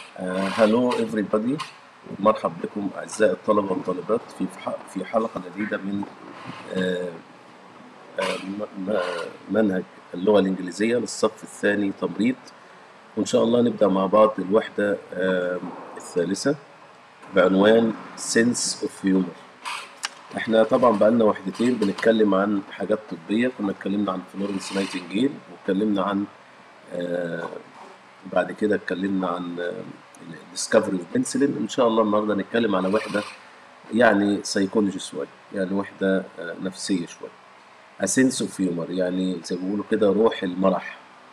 هلو everybody مرحب بكم أعزائي الطلبة والطالبات في في حلقة جديدة من آه، آه، م- م- منهج اللغة الإنجليزية للصف الثاني تمريض وإن شاء الله نبدأ مع بعض الوحدة آه، الثالثة بعنوان sense of humor احنا طبعا بقالنا وحدتين بنتكلم عن حاجات طبية كنا اتكلمنا عن فلورنس نايتنجيل واتكلمنا عن آه، بعد كده اتكلمنا عن الديسكفري اوف بنسلين ان شاء الله النهارده نتكلم على وحده يعني سيكولوجي شويه يعني وحده آه، نفسيه شويه a sense of humor يعني زي ما بيقولوا كده روح المرح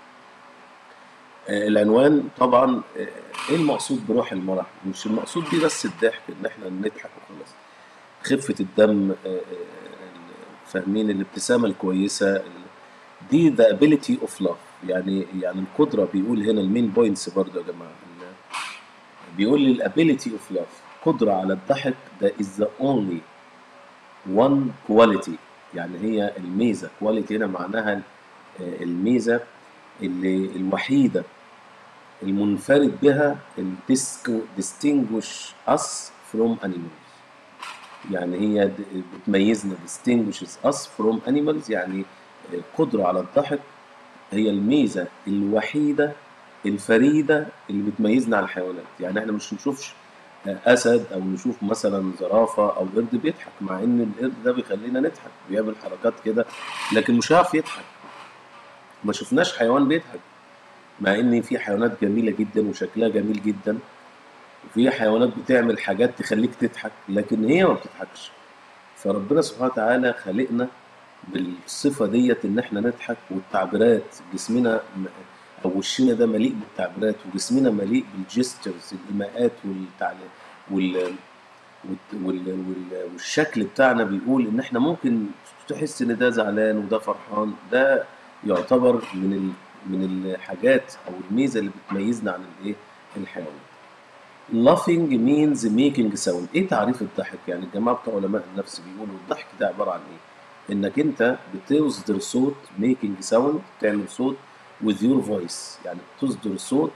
آه، العنوان طبعا آه، ايه المقصود بروح المرح مش المقصود بيه بس الضحك ان احنا نضحك وخلاص خفة الدم آه، آه، فاهمين الابتسامة الكويسة دي the ability of love يعني يعني القدرة بيقول هنا المين بوينتس برضه يا جماعة بيقول لي الابيليتي اوف لاف قدرة على الضحك ده is the only one quality يعني هي الميزة quality هنا معناها آه، الميزة اللي الوحيدة المنفرد بها ال disco- distinguish us from animals يعني هي د- بتميزنا distinguishes us from animals يعني القدرة على الضحك هي الميزة الوحيدة الفريدة اللي بتميزنا عن الحيوانات يعني احنا مش نشوفش أسد أو نشوف مثلا زرافة أو قرد بيضحك مع إن القرد ده بيخلينا نضحك بيعمل حركات كده لكن مش هيعرف يضحك ما شفناش حيوان بيضحك مع إن في حيوانات جميلة جدا وشكلها جميل جدا وفي حيوانات بتعمل حاجات تخليك تضحك لكن هي ما بتضحكش فربنا سبحانه وتعالى خلقنا بالصفة ديت إن إحنا نضحك والتعبيرات جسمنا م- أو وشنا ده مليء بالتعبيرات وجسمنا مليء بالجسترز الإيماءات والتعليق وال... وال... وال... وال... والشكل بتاعنا بيقول إن إحنا ممكن تحس إن ده زعلان وده فرحان ده يعتبر من ال... من الحاجات أو الميزة اللي بتميزنا عن الإيه الحيوانات. Laughing means making sound ايه تعريف الضحك يعني الجماعه بتوع علماء النفس بيقولوا الضحك ده عباره عن ايه انك انت بتصدر صوت making sound تعمل صوت with your voice يعني بتصدر صوت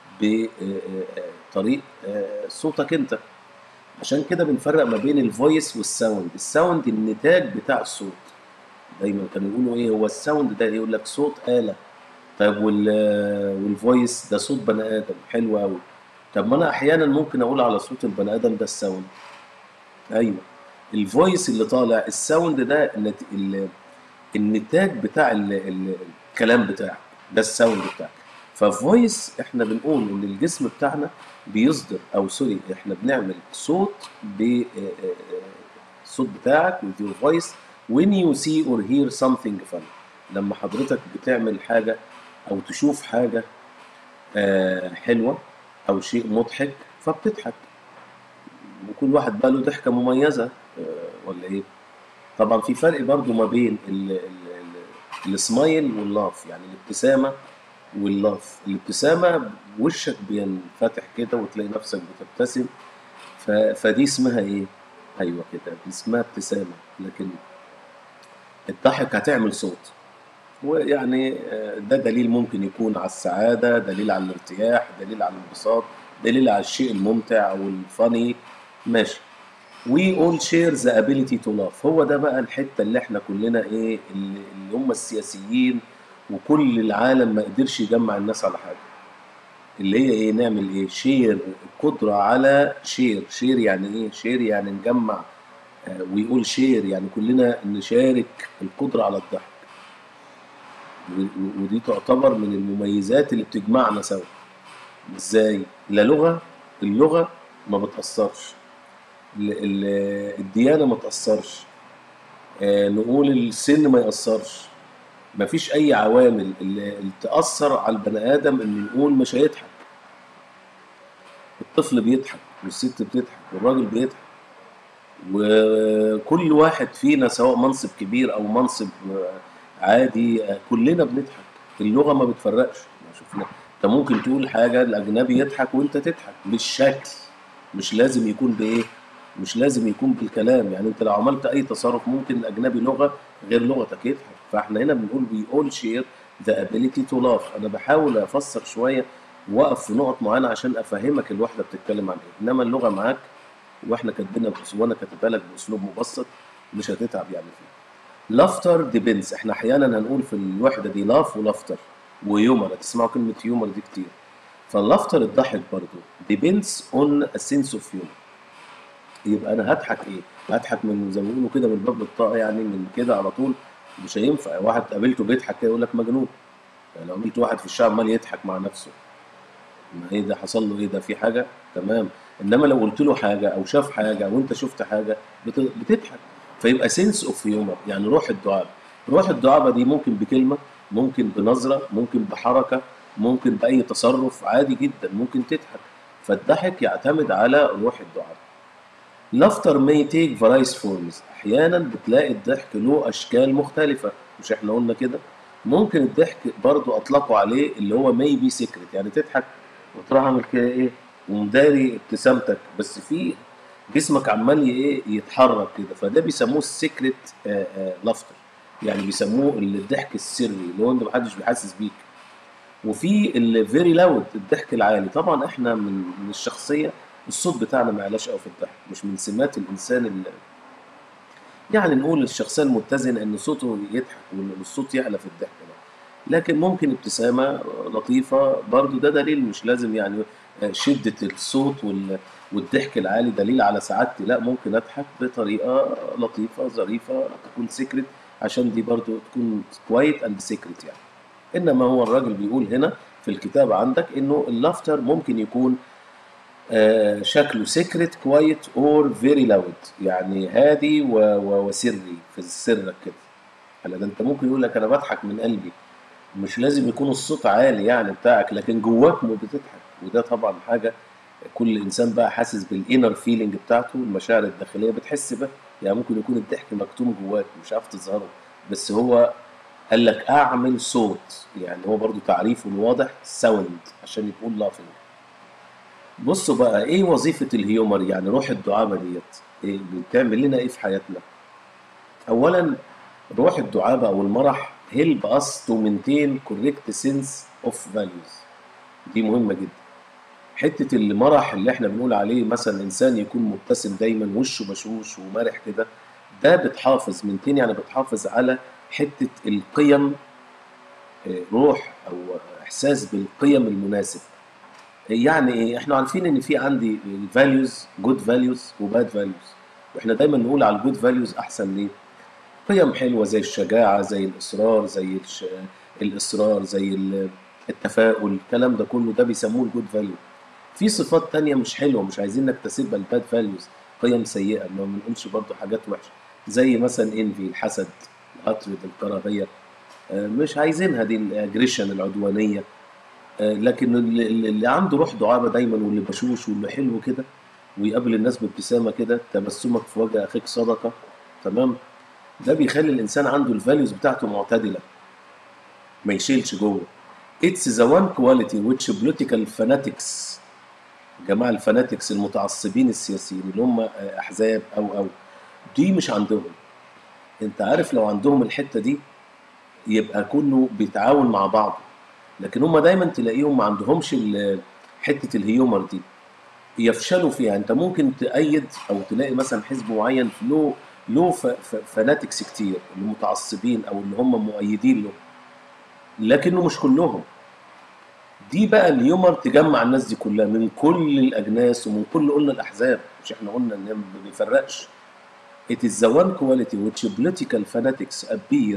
بطريق صوتك انت عشان كده بنفرق ما بين الفويس والساوند الساوند النتاج بتاع الصوت دايما كانوا يقولوا ايه هو الساوند ده يقول لك صوت آلة طيب وال والفويس ده صوت بني ادم حلو قوي طب ما انا احيانا ممكن اقول على صوت البني ادم ده الساوند ايوه الفويس اللي طالع الساوند ده النت... ال... النتاج بتاع ال... ال... الكلام بتاعك ده الساوند بتاعك ففويس احنا بنقول ان الجسم بتاعنا بيصدر او سوري احنا بنعمل صوت ب الصوت بتاعك with your voice when you see or hear something funny لما حضرتك بتعمل حاجة او تشوف حاجة آه، حلوة او شيء مضحك فبتضحك وكل واحد بقى له ضحكة مميزة آه، ولا ايه طبعا في فرق برضو ما بين ال- ال- ال- السمايل واللاف يعني الابتسامة واللاف الابتسامة وشك بينفتح كده وتلاقي نفسك بتبتسم ف... فدي اسمها ايه ايوه كده دي اسمها ابتسامة لكن الضحك هتعمل صوت ويعني آه، ده دليل ممكن يكون على السعادة دليل على الارتياح دليل على الانبساط دليل على الشيء الممتع أو الفاني ماشي we all share the ability to laugh هو ده بقى الحتة اللي احنا كلنا ايه اللي اللي هم السياسيين وكل العالم ما قدرش يجمع الناس على حاجة اللي هي ايه نعمل ايه شير القدرة على شير شير يعني ايه شير يعني نجمع آه، ويقول شير يعني كلنا نشارك القدرة على الضحك و- ودي تعتبر من المميزات اللي بتجمعنا سوا ازاي لا لغة اللغة ما بتأثرش ال- ال- الديانة ما تأثرش آه، نقول السن ما يأثرش مفيش أي عوامل اللي اللي تأثر على البني آدم إنه يقول مش هيضحك الطفل بيضحك والست بتضحك والراجل بيضحك وكل واحد فينا سواء منصب كبير أو منصب آه، عادي آه، كلنا بنضحك اللغة ما بتفرقش ما شفنا انت ممكن تقول حاجة الأجنبي يضحك وانت تضحك بالشكل مش لازم يكون بإيه مش لازم يكون بالكلام يعني انت لو عملت اي تصرف ممكن الاجنبي لغة غير لغتك يضحك فاحنا هنا بنقول we all share the ability to laugh انا بحاول افسر شوية وقف في نقط معينه عشان افهمك الوحده بتتكلم عن ايه انما اللغه معاك واحنا كاتبينها بأس- وانا كاتبها لك باسلوب مبسط مش هتتعب يعني فيه لافتر ديبنس احنا احيانا هنقول في الوحده دي لاف ولافتر ويومر هتسمعوا كلمه يومر دي كتير فاللافتر الضحك برضو ديبنس اون سنس اوف هيومر يبقى انا هضحك ايه هضحك من زي ما بيقولوا كده من باب الطاقه يعني من كده على طول مش هينفع واحد قابلته بيضحك كده يقول لك مجنون يعني لو قابلت واحد في الشارع عمال يضحك مع نفسه ما ايه ده حصل له ايه ده في حاجه تمام انما لو قلت له حاجه او شاف حاجه وانت شفت حاجه بت- بتضحك فيبقى سنس اوف هيومر يعني روح الدعابه روح الدعابه دي ممكن بكلمه ممكن بنظره ممكن بحركه ممكن باي تصرف عادي جدا ممكن تضحك فالضحك يعتمد على روح الدعابه لافتر may take various forms احيانا بتلاقي الضحك له اشكال مختلفه مش احنا قلنا كده ممكن الضحك برضو اطلقوا عليه اللي هو may be secret يعني تضحك وتروح عامل كده ايه ومداري ابتسامتك بس في جسمك عمال ايه يتحرك كده فده بيسموه السيكريت لافتر يعني بيسموه الضحك السري اللي هو انت محدش بيحسس بيك وفي الفيري لاود الضحك العالي طبعا احنا من من الشخصيه الصوت بتاعنا ما يعلاش قوي في الضحك مش من سمات الانسان اللي يعني نقول الشخصيه المتزنه ان صوته يضحك وان الصوت يعلى في الضحك ده لكن ممكن ابتسامه لطيفه برضو ده دليل مش لازم يعني شده الصوت وال- والضحك العالي دليل على سعادتي لا ممكن اضحك بطريقه لطيفه ظريفه تكون سيكريت عشان دي برضو تكون كوايت اند سيكريت يعني انما هو الراجل بيقول هنا في الكتاب عندك انه اللافتر ممكن يكون آه، شكله سيكريت كوايت اور فيري لاود يعني هادي و- و- وسري في سرك كده هلا ده انت ممكن يقول لك انا بضحك من قلبي مش لازم يكون الصوت عالي يعني بتاعك لكن جواك ما بتضحك وده طبعا حاجه كل انسان بقى حاسس بالانر فيلينج بتاعته المشاعر الداخليه بتحس بها يعني ممكن يكون الضحك مكتوم جواك مش عارف تظهره بس هو قال لك اعمل صوت يعني هو برضو تعريفه الواضح ساوند عشان يكون لافينج بصوا بقى ايه وظيفة الهيومر يعني روح الدعابة ديت إيه بتعمل لنا ايه في حياتنا اولا روح الدعابة او المرح help us to maintain correct sense of values دي مهمة جدا حتة المرح اللي احنا بنقول عليه مثلا انسان يكون مبتسم دايما وشه بشوش ومرح كده ده بتحافظ منتين يعني بتحافظ على حتة القيم آه، روح او احساس بالقيم المناسب يعني ايه احنا عارفين ان في عندي الفاليوز جود فاليوز وباد فاليوز واحنا دايما نقول على الجود فاليوز احسن ليه قيم حلوه زي الشجاعه زي الاصرار زي الش... الاصرار زي ال- التفاؤل الكلام ده كله ده بيسموه الجود فاليو في صفات تانية مش حلوه مش عايزين نكتسبها الباد فاليوز قيم سيئه ما بنقولش برضو حاجات وحشه زي مثلا انفي الحسد الهاترد الكراهيه آه، مش عايزينها دي الاجريشن العدوانيه آه، لكن اللي, اللي عنده روح دعابه دايما واللي بشوش واللي حلو كده ويقابل الناس بابتسامه كده تبسمك في وجه اخيك صدقه تمام ده بيخلي الانسان عنده الفاليوز بتاعته معتدله ما يشيلش جوه It's the one quality which political fanatics جماعة الفاناتكس المتعصبين السياسيين اللي هم آه، أحزاب أو أو دي مش عندهم أنت عارف لو عندهم الحتة دي يبقى كله بيتعاون مع بعض لكن هم دايما تلاقيهم ما عندهمش ال- حته الهيومر دي يفشلوا فيها انت ممكن تأيد او تلاقي مثلا حزب معين في له له ف- ف- فاناتكس كتير اللي متعصبين او اللي هم مؤيدين له لكنه مش كلهم دي بقى الهيومر تجمع الناس دي كلها من كل الاجناس ومن كل قلنا الاحزاب مش احنا قلنا ان هي ما بيفرقش It is the one quality which political fanatics appear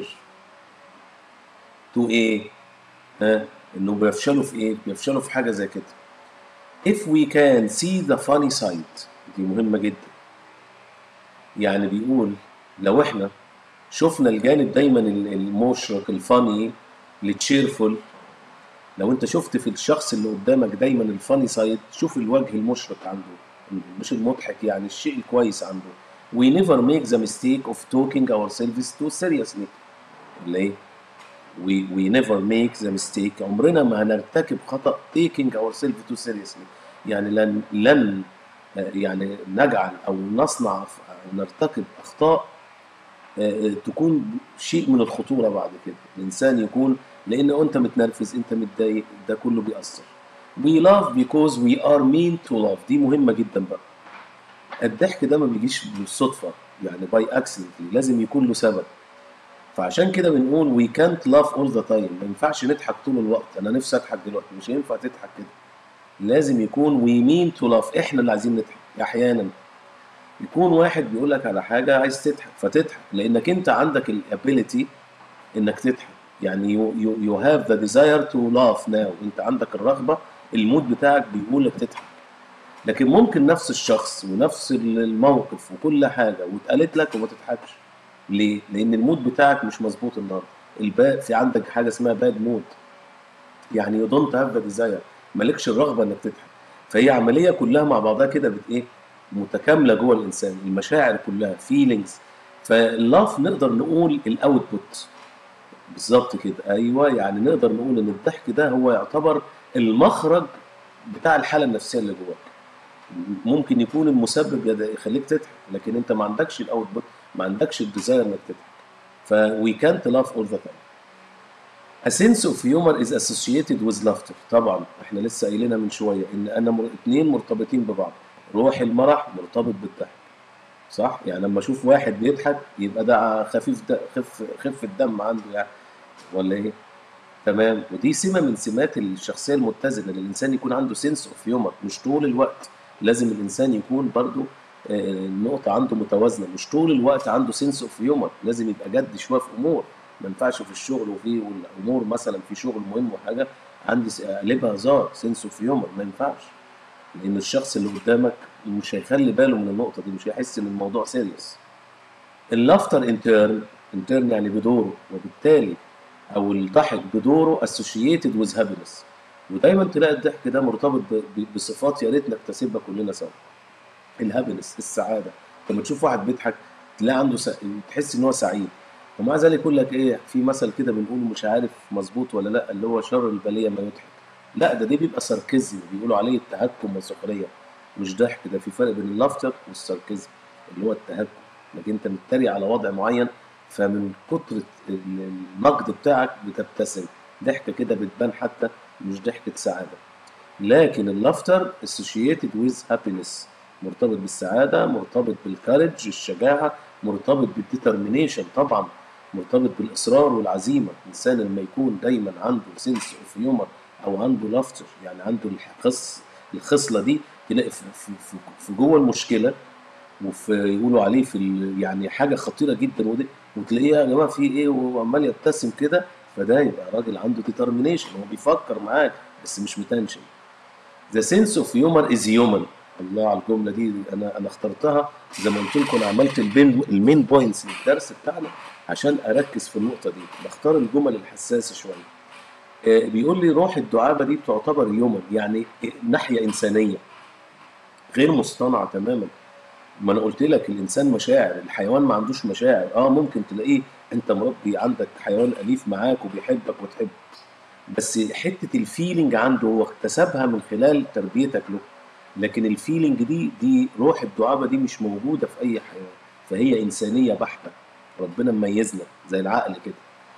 to ايه؟ ها؟ انه بيفشلوا في ايه؟ بيفشلوا في حاجه زي كده. If we can see the funny side دي مهمه جدا. يعني بيقول لو احنا شفنا الجانب دايما ال- المشرق الفاني التشيرفول لو انت شفت في الشخص اللي قدامك دايما الفاني سايد شوف الوجه المشرق عنده مش المضحك يعني الشيء الكويس عنده we never make the mistake of taking ourselves too seriously اللي ايه we, we never make the mistake عمرنا ما هنرتكب خطأ taking ourselves too seriously يعني لن لن آه، يعني نجعل او نصنع او نرتكب اخطاء آه، تكون شيء من الخطوره بعد كده الانسان يكون لان انت متنرفز انت متضايق ده كله بيأثر we love because we are mean to love دي مهمة جدا بقى الضحك ده ما بيجيش بالصدفة يعني باي accidentally لازم يكون له سبب فعشان كده بنقول we can't laugh all the time ما ينفعش نضحك طول الوقت انا نفسي اضحك دلوقتي مش هينفع تضحك كده لازم يكون we mean to laugh احنا اللي عايزين نضحك احيانا يكون واحد بيقول لك على حاجة عايز تضحك فتضحك لانك انت عندك الابيليتي انك تضحك يعني you, you, you have the desire to laugh now انت عندك الرغبة المود بتاعك بيقول لك تضحك لكن ممكن نفس الشخص ونفس الموقف وكل حاجة واتقالت لك وما تضحكش ليه؟ لأن المود بتاعك مش مظبوط النهارده الباء في عندك حاجة اسمها باد مود يعني يو دونت هاف ذا ديزاير مالكش الرغبة انك تضحك فهي عملية كلها مع بعضها كده بت ايه متكاملة جوه الإنسان المشاعر كلها فيلينجز فاللاف نقدر نقول الاوتبوت بالظبط كده ايوه يعني نقدر نقول ان الضحك ده هو يعتبر المخرج بتاع الحاله النفسيه اللي جواك ممكن يكون المسبب يد- يخليك تضحك لكن انت ما عندكش الاوتبوت ما عندكش الديزاير انك تضحك ف we can't laugh all the time A sense of humor is associated with laughter طبعا احنا لسه قايلينها من شويه ان انا مر... اتنين مرتبطين ببعض روح المرح مرتبط بالضحك صح يعني لما اشوف واحد بيضحك يبقى ده خفيف ده خف خف الدم عنده يعني ولا ايه تمام ودي سمه من سمات الشخصيه المتزنه ان الانسان يكون عنده سنس اوف هيومر مش طول الوقت لازم الانسان يكون برضو آه، النقطه عنده متوازنه مش طول الوقت عنده سنس اوف هيومر لازم يبقى جد شويه في امور ما ينفعش في الشغل وفي والامور مثلا في شغل مهم وحاجه عندي س- اقلبها هزار سنس اوف هيومر ما ينفعش لان الشخص اللي قدامك مش هيخلي باله من النقطه دي مش هيحس ان الموضوع سيريس اللافتر انترن انترن يعني بدوره وبالتالي او الضحك بدوره associated with happiness ودايما تلاقي الضحك ده مرتبط ب- ب- بصفات يا ريت نكتسبها كلنا سوا الهابينس السعاده لما تشوف واحد بيضحك تلاقي عنده س... تحس ان هو سعيد ومع ذلك يقول لك ايه في مثل كده بنقوله مش عارف مظبوط ولا لا اللي هو شر البليه ما يضحك لا ده دي بيبقى ساركيزم بيقولوا عليه التهكم والسخريه مش ضحك ده في فرق بين اللافتر والساركيزم اللي هو التهكم لكن انت متريق على وضع معين فمن كتر ال- النقد بتاعك بتبتسم ضحكه كده بتبان حتى مش ضحكه سعاده لكن اللافتر associated with happiness مرتبط بالسعادة مرتبط بالكارج الشجاعة مرتبط بالديترمينيشن طبعا مرتبط بالإصرار والعزيمة الإنسان لما يكون دايما عنده سنس اوف هيومر أو عنده لافتر يعني عنده الخص الخصلة دي تلاقي في, في, في, في جوه المشكلة وفي يقولوا عليه في ال- يعني حاجة خطيرة جدا ودي وتلاقيه يا جماعة في إيه وعمال يبتسم كده فده يبقى راجل عنده ديترمينيشن هو بيفكر معاك بس مش متنشن The sense of humor is human الله على الجملة دي أنا أنا اخترتها زي ما قلت لكم أنا عملت البين المين بوينتس للدرس بتاعنا عشان أركز في النقطة دي بختار الجمل الحساسة شوية آه، بيقول لي روح الدعابة دي تعتبر هيومن يعني ناحية إنسانية غير مصطنعة تماما ما انا قلت لك الانسان مشاعر الحيوان ما عندوش مشاعر اه ممكن تلاقيه انت مربي عندك حيوان اليف معاك وبيحبك وتحبه بس حته الفيلينج عنده هو اكتسبها من خلال تربيتك له لكن الفيلينج دي دي روح الدعابه دي مش موجوده في اي حيوان فهي انسانيه بحته ربنا مميزنا زي العقل كده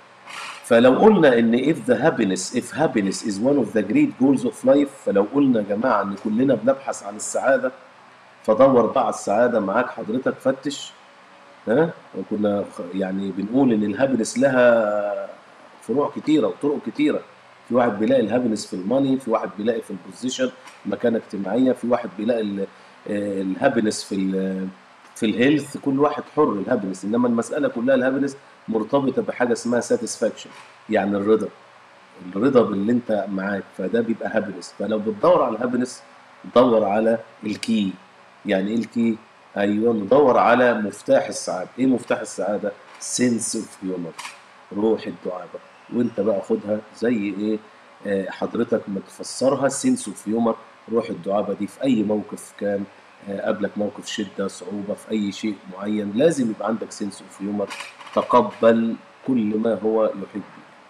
فلو قلنا ان if the happiness if happiness is one of the great goals of life فلو قلنا يا جماعه ان كلنا بنبحث عن السعاده فدور بقى على السعاده معاك حضرتك فتش ها وكنا خ- يعني بنقول ان الهابنس لها فروع كتيره وطرق كتيره في واحد بيلاقي الهابنس في الماني في واحد بيلاقي في البوزيشن مكانه اجتماعيه في واحد بيلاقي ال- آه، الهابنس في ال في الهيلث كل واحد حر الهابنس انما المساله كلها الهابنس مرتبطه بحاجه اسمها ساتسفاكشن يعني الرضا الرضا باللي انت معاك فده بيبقى هابنس فلو بتدور على الهابنس دور على الكي يعني ايه الكي ايوه ندور على مفتاح السعاده ايه مفتاح السعاده سنس اوف هيومر روح الدعابه وانت بقى خدها زي ايه آه، حضرتك ما تفسرها سنس اوف هيومر روح الدعابه دي في اي موقف كان آه، قابلك موقف شده صعوبه في اي شيء معين لازم يبقى عندك سنس اوف هيومر تقبل كل ما هو يحب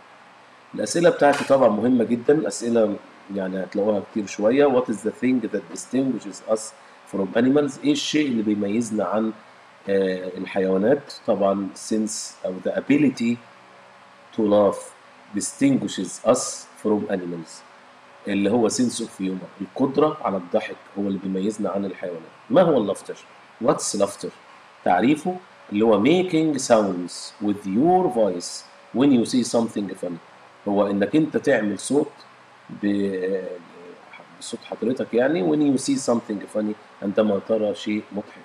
الأسئلة بتاعتي طبعا مهمة جدا أسئلة يعني هتلاقوها كتير شوية What is the thing that distinguishes us from animals إيه الشيء اللي بيميزنا عن آه، الحيوانات طبعا since أو the ability to laugh distinguishes us from animals اللي هو سنس اوف هيومر القدرة على الضحك هو اللي بيميزنا عن الحيوانات ما هو اللافتر؟ واتس لافتر؟ تعريفه اللي هو making sounds with your voice when you see something funny هو انك انت تعمل صوت ب- بصوت حضرتك يعني when you see something funny عندما ترى شيء مضحك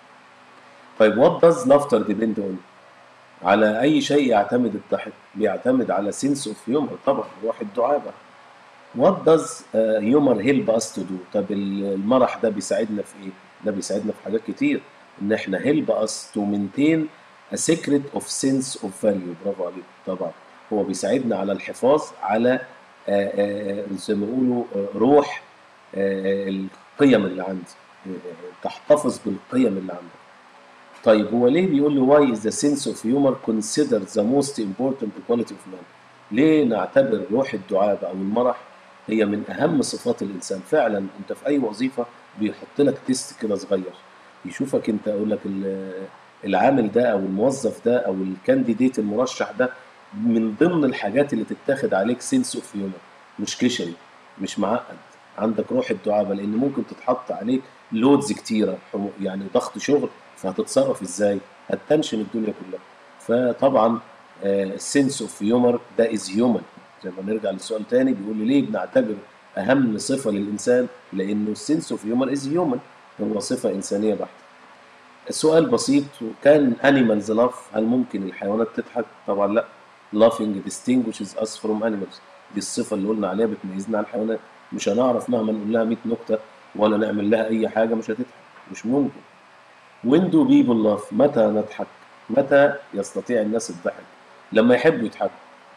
طيب what does laughter depend on على اي شيء يعتمد الضحك بيعتمد على sense of humor طبعا روح الدعابة what does uh, humor help us to do طب المرح ده بيساعدنا في ايه ده بيساعدنا في حاجات كتير ان احنا help us to maintain a secret of sense of value برافو عليك طبعا هو بيساعدنا على الحفاظ على آه، آه، زي ما بيقولوا آه، روح آه، القيم اللي عندي آه، آه، تحتفظ بالقيم اللي عندك طيب هو ليه بيقول لي why is the sense of humor considered the most important quality of man ليه نعتبر روح الدعابة أو المرح هي من أهم صفات الإنسان فعلا أنت في أي وظيفة بيحط لك تيست كده صغير يشوفك أنت أقول لك ال- العامل ده أو الموظف ده أو الكانديديت المرشح ده من ضمن الحاجات اللي تتاخد عليك سنس اوف هيومر مش كشري مش معقد عندك روح الدعابة لأن ممكن تتحط عليك لودز كتيرة حمو- يعني ضغط شغل فهتتصرف ازاي؟ هتنشن الدنيا كلها فطبعا السنس اوف هيومر ده از هيومن زي ما نرجع للسؤال تاني بيقول لي ليه بنعتبر اهم صفه للانسان لانه السنس اوف هيومر از هيومن هو صفه انسانيه بحته السؤال بسيط كان animals laugh هل ممكن الحيوانات تضحك؟ طبعا لا laughing distinguishes us from animals دي الصفة اللي قلنا عليها بتميزنا عن الحيوانات مش هنعرف مهما نقول لها 100 نكتة ولا نعمل لها أي حاجة مش هتضحك مش ممكن when do people laugh متى نضحك متى يستطيع الناس الضحك لما يحبوا يضحكوا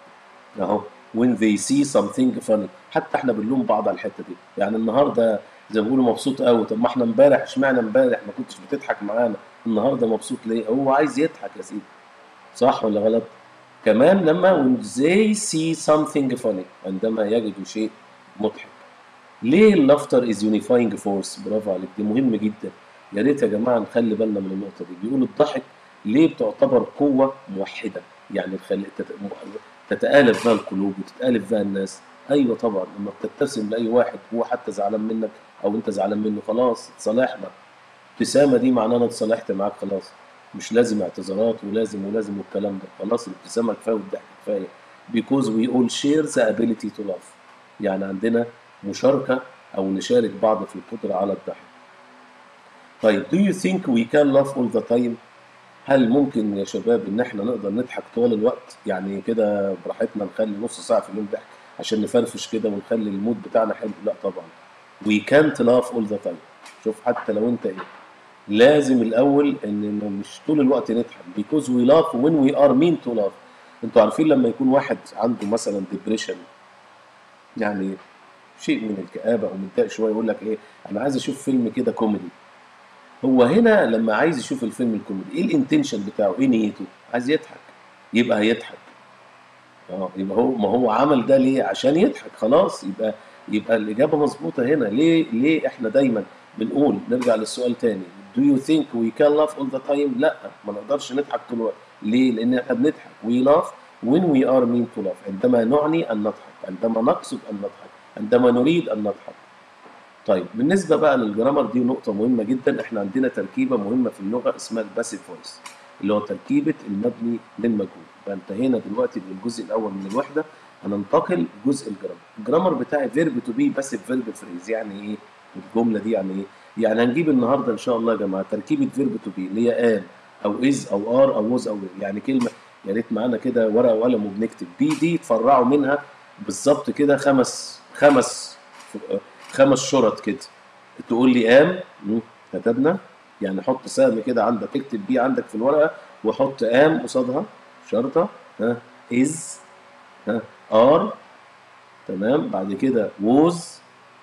اهو when they see something funny حتى احنا بنلوم بعض على الحته دي يعني النهارده زي ما بيقولوا مبسوط قوي طب ما احنا امبارح اشمعنى امبارح ما كنتش بتضحك معانا النهارده مبسوط ليه هو عايز يضحك يا سيدي صح ولا غلط كمان لما when they see something funny عندما يجدوا شيء مضحك ليه اللافتر از يونيفاينج فورس برافو عليك دي مهم جدا يا ريت يا جماعه نخلي بالنا من النقطه دي بيقولوا الضحك ليه بتعتبر قوه موحده يعني تخلي تت- تتآلف بها القلوب وتتآلف بها الناس ايوه طبعا لما بتبتسم لاي واحد هو حتى زعلان منك او انت زعلان منه خلاص اتصالحنا الابتسامه دي معناها انا اتصالحت معاك خلاص مش لازم اعتذارات ولازم ولازم والكلام ده خلاص الابتسامه كفايه والضحك كفايه because we all share the ability to love يعني عندنا مشاركه او نشارك بعض في القدره على الضحك طيب do you think we can laugh all the time هل ممكن يا شباب ان احنا نقدر نضحك طول الوقت يعني كده براحتنا نخلي نص ساعه في اليوم ضحك عشان نفرفش كده ونخلي المود بتاعنا حلو لا طبعا we can't laugh all the time شوف حتى لو انت ايه لازم الاول ان مش طول الوقت نضحك because we laugh when we are mean to laugh انتوا عارفين لما يكون واحد عنده مثلا depression يعني شيء من الكآبة أو متضايق شوية يقول لك إيه أنا عايز أشوف فيلم كده كوميدي هو هنا لما عايز يشوف الفيلم الكوميدي إيه الانتنشن بتاعه إيه نيته عايز يضحك يبقى هيضحك اه يبقى هو ما هو عمل ده ليه عشان يضحك خلاص يبقى يبقى الإجابة مظبوطة هنا ليه ليه إحنا دايما بنقول نرجع للسؤال تاني do you think we can laugh all the time لا ما نقدرش نضحك طول الوقت ليه لأن إحنا بنضحك we laugh when we are mean to laugh عندما نعني أن نضحك عندما نقصد أن نضحك عندما نريد أن نضحك طيب بالنسبة بقى للجرامر دي نقطة مهمة جدا احنا عندنا تركيبة مهمة في اللغة اسمها الباسيف فويس اللي هو تركيبة المبني للمجهول يبقى انتهينا دلوقتي من الجزء الأول من الوحدة هننتقل لجزء الجرامر الجرامر بتاعي فيرب تو بي باسيف فيرب فريز يعني ايه الجملة دي يعني ايه يعني هنجيب النهارده ان شاء الله يا جماعة تركيبة فيرب تو بي اللي هي ان او از او ار او وز او will. يعني كلمة يا ريت معانا كده ورقة وقلم وبنكتب بي دي تفرعوا منها بالظبط كده خمس خمس خمس شرط كده تقول لي ام مم، كتبنا يعني حط سهم كده عندك اكتب بيه عندك في الورقه وحط ام قصادها شرطه ها از ها ار تمام بعد كده ووز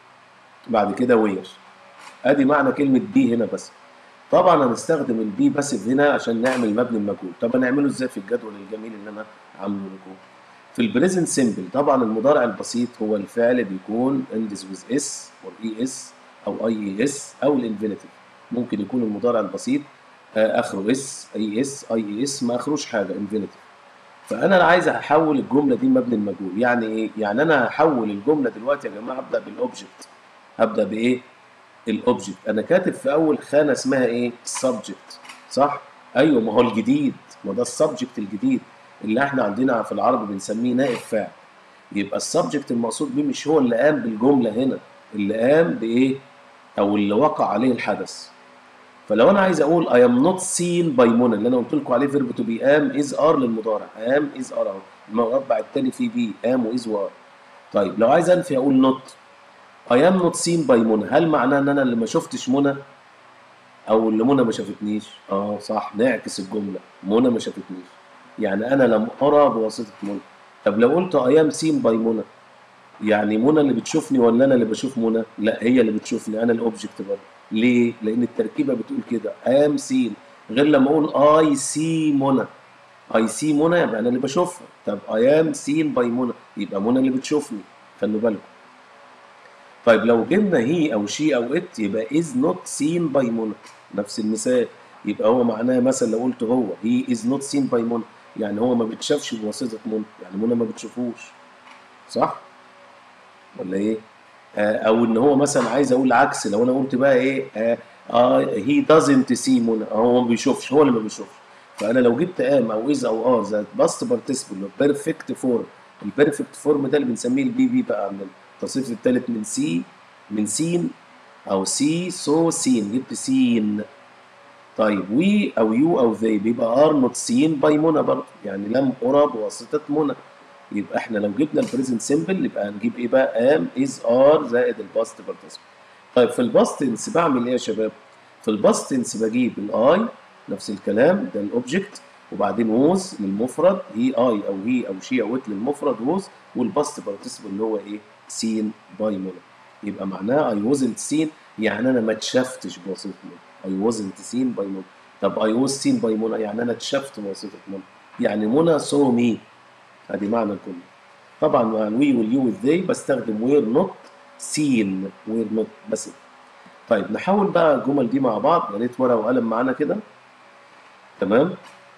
بعد كده وير ادي معنى كلمه بي هنا بس طبعا هنستخدم البي باسيف هنا عشان نعمل مبني المجهول طب هنعمله ازاي في الجدول الجميل اللي انا عامله لكم في البريزنت سيمبل طبعا المضارع البسيط هو الفعل بيكون ends with s or es او ies او الانفينيتيف ممكن يكون المضارع البسيط آه، اخره اس اي اس اي اس ما اخروش حاجه انفينيتيف فانا عايز احول الجمله دي مبني المجهول يعني ايه يعني انا هحول الجمله دلوقتي يا جماعه هبدا بالاوبجكت هبدا بايه الاوبجكت انا كاتب في اول خانه اسمها ايه السبجكت صح ايوه ما هو الجديد ما ده السبجكت الجديد اللي احنا عندنا في العربي بنسميه نائب فاعل يبقى السبجكت المقصود بيه مش هو اللي قام بالجمله هنا اللي قام بايه او اللي وقع عليه الحدث فلو انا عايز اقول I am not seen by منى اللي انا قلت لكم عليه فيرب تو بي am is are للمضارع am is are اهو المربع التاني فيه بي am و is و are طيب لو عايز انفي اقول not I am not seen by منى هل معناه ان انا اللي ما شفتش منى او اللي منى ما شافتنيش اه صح نعكس الجمله منى ما شافتنيش يعني انا لم ارى بواسطه منى طب لو قلت I am seen by منى يعني منى اللي بتشوفني ولا انا اللي بشوف منى لا هي اللي بتشوفني انا الاوبجكت برضه ليه لان التركيبه بتقول كده ام سين غير لما اقول اي سي منى اي سي منى يبقى انا اللي بشوفها طب اي ام سين باي منى يبقى منى اللي بتشوفني خلوا بالكم طيب لو جبنا هي او شي او ات يبقى از نوت سين باي منى نفس المثال يبقى هو معناه مثلا لو قلت هو هي از نوت سين باي منى يعني هو ما بيتشافش بواسطه منى يعني منى ما بتشوفوش صح ولا ايه آه او ان هو مثلا عايز اقول العكس لو انا قلت بقى ايه هي دازنت سي منى هو ما بيشوفش هو اللي ما بيشوفش فانا لو جبت ام او از او ار ذات باست بارتيسيبل بيرفكت فورم البيرفكت فورم ده اللي بنسميه البي بي بقى عندنا التصريف الثالث من سي من سين او سي سو سين جبت سين طيب وي او يو او ذي بيبقى ار نوت سين باي منى برضه يعني لم ارى بواسطه منى يبقى احنا لو جبنا البريزنت سيمبل يبقى هنجيب ايه بقى ام از ار زائد الباست بارتيسيبل طيب في الباستنس بعمل ايه يا شباب في الباستنس بجيب الاي نفس الكلام ده الاوبجكت وبعدين ووز للمفرد هي اي او هي او شي او ات للمفرد ووز والباست بارتيسيبل اللي هو ايه سين باي منى يبقى معناه اي وزنت سين يعني انا ما اتشفتش بواسطه منى اي وزنت سين باي منى طب اي وز سين باي منى يعني انا اتشفت بواسطه منى يعني منى سو مي ادي معنى الجمله طبعا مع الوي واليو والذي بستخدم وير نوت سين وير نوت بس طيب نحاول بقى الجمل دي مع بعض يا ريت ورقه وقلم معانا كده تمام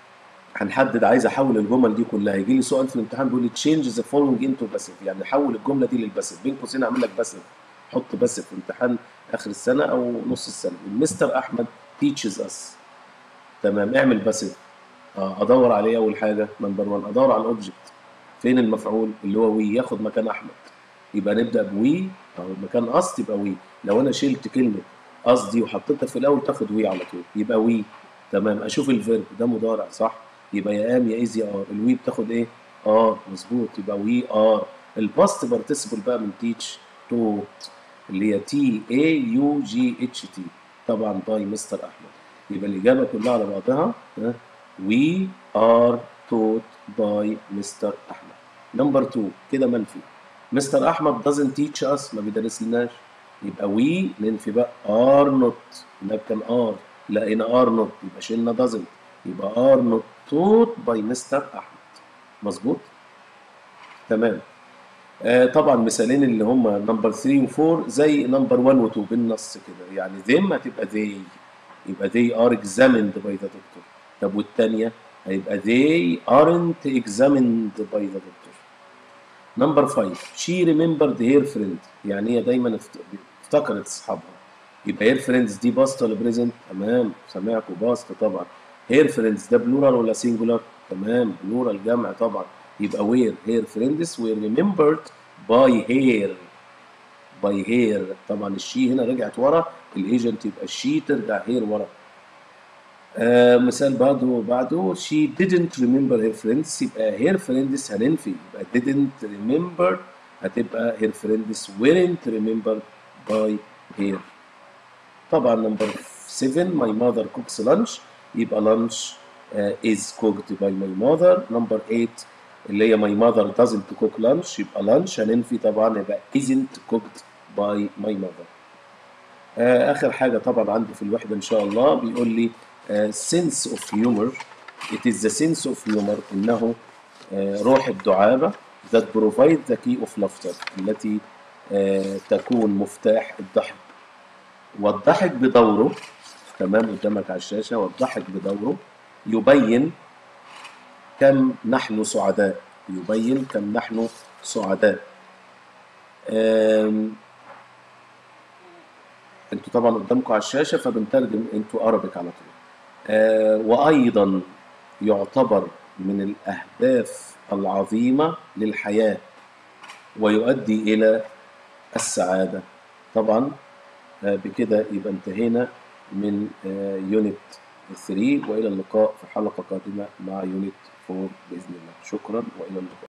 هنحدد عايز احول الجمل دي كلها هيجي لي سؤال في الامتحان بيقول لي تشينج ذا فولوينج انتو باسيف يعني حول الجمله دي للباسيف بين قوسين اعمل لك باسيف حط باسيف في امتحان اخر السنه او نص السنه مستر احمد تيتشز اس تمام اعمل باسيف اه ادور عليه اول حاجه نمبر 1 ادور على الاوبجكت فين المفعول اللي هو وي ياخد مكان احمد يبقى نبدا بوي او مكان قصد يبقى وي لو انا شلت كلمه قصدي وحطيتها في الاول تاخد وي على طول يبقى وي تمام اشوف الفيرب ده مضارع صح يبقى يا ام يا از يا ار الوي بتاخد ايه ار مظبوط يبقى وي ار الباست بارتيسيبل بقى من تيتش توت اللي هي تي اي يو جي اتش تي طبعا باي مستر احمد يبقى الاجابه كلها على بعضها وي ار توت باي مستر احمد نمبر 2 كده منفي مستر احمد doesn't teach us ما بيدرسلناش يبقى وي ننفي بقى ار نوت هناك كان ار لقينا ار نوت يبقى شلنا doesn't يبقى ار نوت توت باي مستر احمد مظبوط تمام آه طبعا مثالين اللي هم نمبر 3 و4 زي نمبر 1 و2 بالنص كده يعني them هتبقى they يبقى they are examined by the doctor طب والثانيه هيبقى they aren't examined by the doctor نمبر 5 she remembered her friend يعني هي دايما افتكرت اصحابها يبقى her friends دي باست ولا بريزنت تمام سامعكم باست طبعا her friends ده بلورال ولا سينجولار تمام بلورال جمع طبعا يبقى where her friends were remembered by her by her طبعا الشي هنا رجعت ورا الايجنت يبقى الشي ترجع هير ورا آه مثال بعده بعده she didn't remember her friends يبقى her friends هننفي يبقى didn't remember هتبقى her friends weren't remembered by her طبعا نمبر 7 my mother cooks lunch يبقى lunch uh, is cooked by my mother نمبر 8 اللي هي my mother doesn't cook lunch يبقى lunch هننفي طبعا يبقى isn't cooked by my mother آه اخر حاجه طبعا عندي في الوحده ان شاء الله بيقول لي uh, sense of humor it is the sense of humor انه uh, روح الدعابه that provide the key of laughter التي uh, تكون مفتاح الضحك والضحك بدوره تمام قدامك على الشاشه والضحك بدوره يبين كم نحن سعداء يبين كم نحن سعداء آم، انتوا طبعا قدامكم على الشاشة فبنترجم انتوا ارابيك على طول آه، وايضا يعتبر من الاهداف العظيمة للحياة ويؤدي الى السعادة طبعا آه، بكده يبقى انتهينا من يونت 3 والى اللقاء في حلقة قادمة مع يونت 4 باذن الله شكرا والى اللقاء